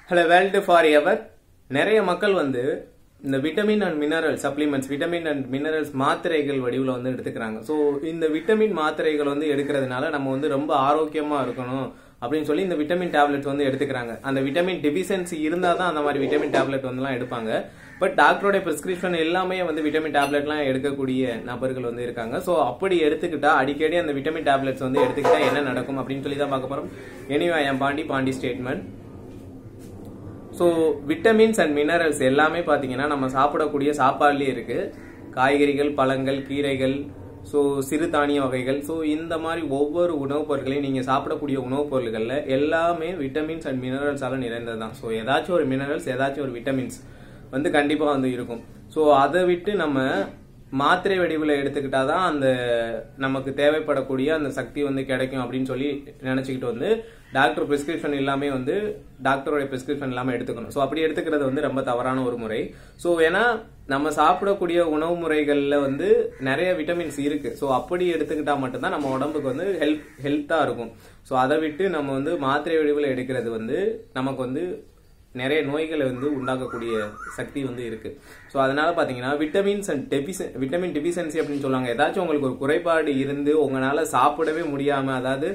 hello world for ever நிறைய மக்கள் வந்து இந்த vitamin and mineral supplements vitamin and minerals மாத்திரைகள் வடிவில் வந்து எடுத்துக்கிறாங்க ஸோ இந்த விட்டமின் மாத்திரைகள் வந்து எடுக்கிறதுனால நம்ம வந்து ரொம்ப ஆரோக்கியமா இருக்கணும் அப்படின்னு சொல்லி இந்த விட்டமின் டேப்லெட் வந்து எடுத்துக்கிறாங்க அந்த விட்டமின் டெபிசன்சி இருந்தால் தான் அந்த மாதிரி விட்டமின் டேப்லெட் வந்துலாம் எடுப்பாங்க பட் டாக்டரோட பிரிஸ்கிரிப்ஷன் எல்லாமே வந்து விட்டமின் டேப்லெட்லாம் எடுக்கக்கூடிய நபர்கள் வந்து இருக்காங்க ஸோ அப்படி எடுத்துக்கிட்டா அடிக்கடி அந்த விட்டமின் டேப்லெட்ஸ் வந்து எடுத்துக்கிட்டா என்ன நடக்கும் அப்படின்னு சொல்லி தான் பார்க்க போறோம் எனிவா என் பாண்டி பாண்டி statement so vitamins and minerals எல்லாமே பார்த்தீங்கன்னா நம்ம சாப்பிடக்கூடிய சாப்பாடுலேயே இருக்கு காய்கறிகள் பழங்கள் கீரைகள் ஸோ சிறுதானிய வகைகள் ஸோ இந்த மாதிரி ஒவ்வொரு உணவுப் பொருட்களையும் நீங்கள் சாப்பிடக்கூடிய உணவுப் பொருட்களில் எல்லாமே விட்டமின்ஸ் அண்ட் மினரல்ஸால நிறைந்தது தான் ஸோ ஏதாச்சும் ஒரு மினரல்ஸ் ஏதாச்சும் ஒரு விட்டமின்ஸ் வந்து கண்டிப்பாக வந்து இருக்கும் ஸோ அதை விட்டு நம்ம மாத்திரை வடிவில் எடுத்துக்கிட்டாதான் அந்த நமக்கு தேவைப்படக்கூடிய அந்த சக்தி வந்து கிடைக்கும் அப்படின்னு சொல்லி நினச்சிக்கிட்டு வந்து டாக்டர் பிரிஸ்கிரிப்ஷன் எல்லாமே வந்து டாக்டரோட பிரிஸ்கிரிப்ஷன் இல்லாமல் எடுத்துக்கணும் ஸோ அப்படி எடுத்துக்கிறது வந்து ரொம்ப தவறான ஒரு முறை ஸோ ஏன்னா நம்ம சாப்பிடக்கூடிய உணவு முறைகளில் வந்து நிறைய விட்டமின்ஸ் இருக்கு ஸோ அப்படி எடுத்துக்கிட்டா மட்டும்தான் நம்ம உடம்புக்கு வந்து ஹெல்ப் ஹெல்த்தாக இருக்கும் ஸோ அதை விட்டு நம்ம வந்து மாத்திரை வடிவில் எடுக்கிறது வந்து நமக்கு வந்து நிறைய நோய்களை வந்து உண்டாக்கக்கூடிய சக்தி வந்து இருக்கு ஸோ அதனால பார்த்தீங்கன்னா vitamins and deficiency vitamin deficiency அப்படின்னு சொல்லுவாங்க ஏதாச்சும் உங்களுக்கு ஒரு குறைபாடு இருந்து உங்களால் சாப்பிடவே முடியாமல் அதாவது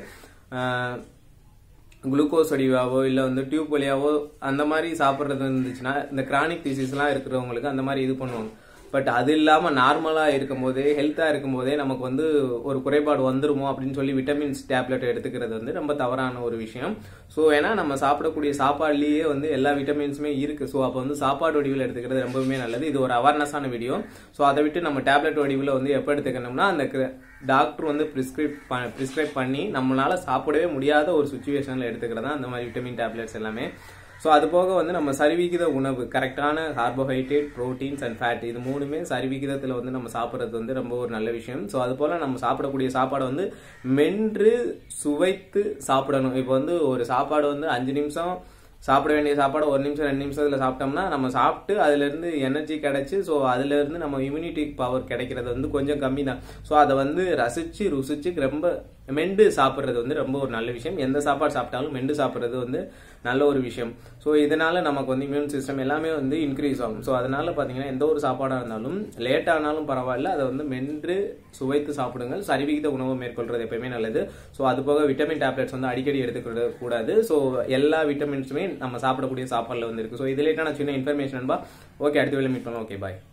குளுக்கோஸ் வடிவாவோ இல்லை வந்து டியூப் வழியாவோ அந்த மாதிரி சாப்பிட்றது இருந்துச்சுன்னா இந்த கிரானிக் டிசீஸ்லாம் இருக்கிறவங்களுக்கு அந்த மாதிரி இது பண்ணுவாங்க பட் அது இல்லாமல் நார்மலாக இருக்கும்போதே ஹெல்த்தாக இருக்கும்போதே நமக்கு வந்து ஒரு குறைபாடு வந்துருமோ அப்படின்னு சொல்லி விட்டமின்ஸ் டேப்லெட் எடுத்துக்கிறது வந்து ரொம்ப தவறான ஒரு விஷயம் ஸோ ஏன்னா நம்ம சாப்பிடக்கூடிய சாப்பாடுலேயே வந்து எல்லா விட்டமின்ஸுமே இருக்கு ஸோ அப்போ வந்து சாப்பாடு வடிவில் எடுத்துக்கிறது ரொம்பவுமே நல்லது இது ஒரு அவேர்னஸான வீடியோ ஸோ அதை விட்டு நம்ம டேப்லெட் வடிவில் வந்து எப்போ எடுத்துக்கணும்னா அந்த டாக்டர் வந்து ப்ரிஸ்கிரைப் ப்ரிஸ்கிரைப் பண்ணி நம்மளால சாப்பிடவே முடியாத ஒரு சுச்சுவேஷனில் எடுத்துக்கிறதா அந்த மாதிரி விட்டமின் டேப்லெட்ஸ் எல்லாமே ஸோ அது போக வந்து நம்ம சரிவிகித உணவு கரெக்டான கார்போஹைட்ரேட் ப்ரோட்டீன்ஸ் அண்ட் ஃபேட் இது மூணுமே சரிவிகிதத்தில் வந்து நம்ம சாப்பிட்றது வந்து ரொம்ப ஒரு நல்ல விஷயம் ஸோ அது போல் நம்ம சாப்பிடக்கூடிய சாப்பாடை வந்து மென்று சுவைத்து சாப்பிடணும் இப்போ வந்து ஒரு சாப்பாடு வந்து அஞ்சு நிமிஷம் சாப்பிட வேண்டிய சாப்பாடு ஒரு நிமிஷம் ரெண்டு நிமிஷத்தில் சாப்பிட்டோம்னா நம்ம சாப்பிட்டு அதுலேருந்து எனர்ஜி கிடைச்சி ஸோ அதுலேருந்து நம்ம இம்யூனிட்டி பவர் கிடைக்கிறது வந்து கொஞ்சம் கம்மி தான் ஸோ அதை வந்து ரசித்து ருசிச்சு ரொம்ப மெண்டு சாப்பிட்றது வந்து ரொம்ப ஒரு நல்ல விஷயம் எந்த சாப்பாடு சாப்பிட்டாலும் மெண்டு சாப்பிட்றது வந்து நல்ல ஒரு விஷயம் ஸோ இதனால நமக்கு வந்து இம்யூன் சிஸ்டம் எல்லாமே வந்து இன்க்ரீஸ் ஆகும் ஸோ அதனால பார்த்தீங்கன்னா எந்த ஒரு சாப்பாடாக இருந்தாலும் லேட் ஆனாலும் பரவாயில்ல அதை வந்து மென்று சுவைத்து சாப்பிடுங்கள் சரிவிகித உணவு மேற்கொள்றது எப்பயுமே நல்லது ஸோ அது போக விட்டமின் டேப்லெட்ஸ் வந்து அடிக்கடி எடுத்துக்கிட கூடாது ஸோ எல்லா விட்டமின்ஸுமே நம்ம சாப்பிடக்கூடிய சாப்பாடுல வந்து இருக்கு ஸோ இது லேட்டான சின்ன இன்ஃபர்மேஷன் ஓகே அடுத்த வேலை மீட் பண்ணலாம் ஓகே பாய்